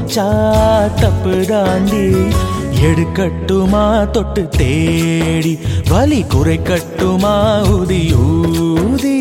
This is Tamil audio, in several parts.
பிடிச்சா தப்பு தாண்டி எடுக்கட்டுமா தொட்டு தேடி வலி குறைக்கட்டுமா ஊதி ஊதி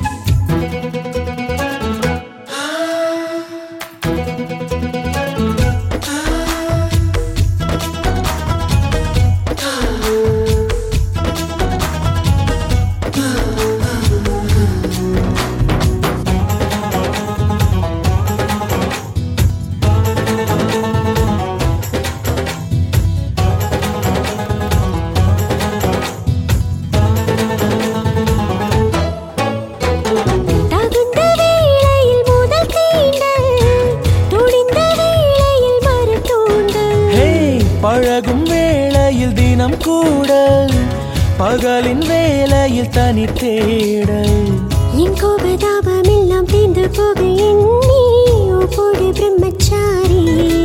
தகுந்த வேளையில் முதல் தீண்டல் துணிந்த வேளையில் மறு தூண்டல் ஹே பழகும் வேளையில் தினம் கூடல் பகலின் வேளையில் தனி தேடல் என் கோபதாபம் எல்லாம் தீர்ந்து போக எண்ணி போடு பிரம்மச்சாரி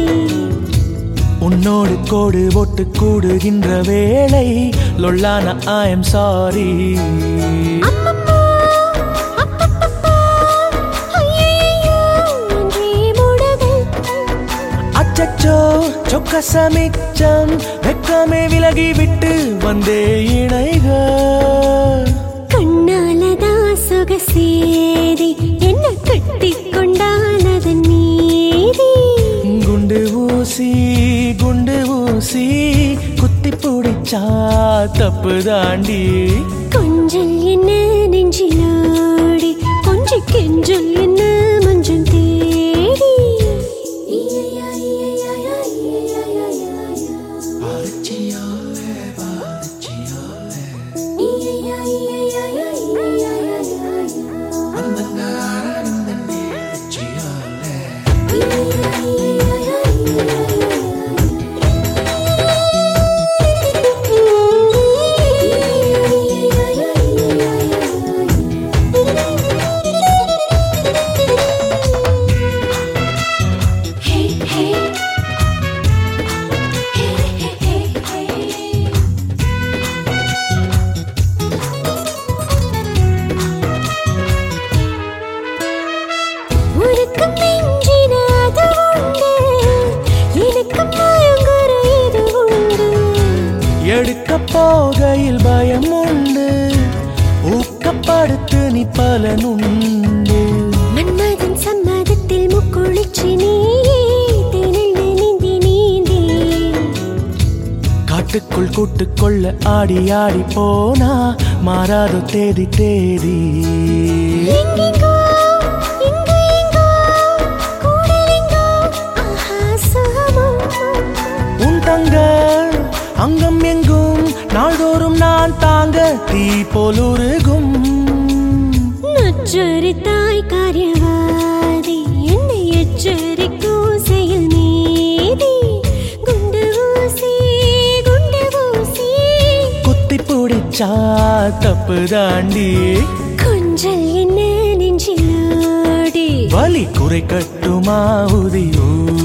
உன்னோடு கோடு ஒட்டு கூடுகின்ற வேளை லொல்லான ஐ எம் சாரி அம்மம்மா, அப்பப்பப்பா, ஐயையையோ, என்றே மூடுதல். அச்சச்சோ சொக்க சமிச்சம் வெக்கமே விலகி விட்டு வந்தே இணைக கண்ணாலதா சொகசேதி என்ன கட்டிக் கொண்டானதன் நீதி குண்டு ஊசி குண்டு ஊசி குத்தி பிடிச்சா தப்பு தாண்டி கொஞ்சல் என்ன நெஞ்சிலோடி கொஞ்சி கெஞ்சல் என்ன மஞ்சள் தேடி Hey, hey. Hey, hey, hey, hey. உனக்கும் நெஞ்சின அது உண்டு எனக்கும் மயங்குற இது உண்டு எடுக்க போகையில் பயம் உண்டு ஊக்கப்படுத்து நீ பலனுண்டு மன்மதன் சம்மதத்தில் முக்குளிச்சு நீயே திணழ்ந்து நீந்தி நீந்தி காட்டுக்குள் கூட்டுக்கொள்ள ஆடி ஆடி போனா மாறாத தேதி தேதி எங்கெங்கோ இங்கு எங்கோ கூடலெங்கோ ஆஹா சுகமோ உன் தங்க அங்கம் எங்கும் நாள்தோறும் நான் தாங்க தீ போலுருகும் நச்சரித்தாய் காரியவாதி என்னை எச்சரிக்கும் செயல் நீதி குண்டு ஊசி குண்டு ஊசி குத்தி பிடிச்சா தப்பு தாண்டி கொஞ்சல் என்ன நெஞ்சிலோடி வலி குறைக்கட்டுமா உதியூ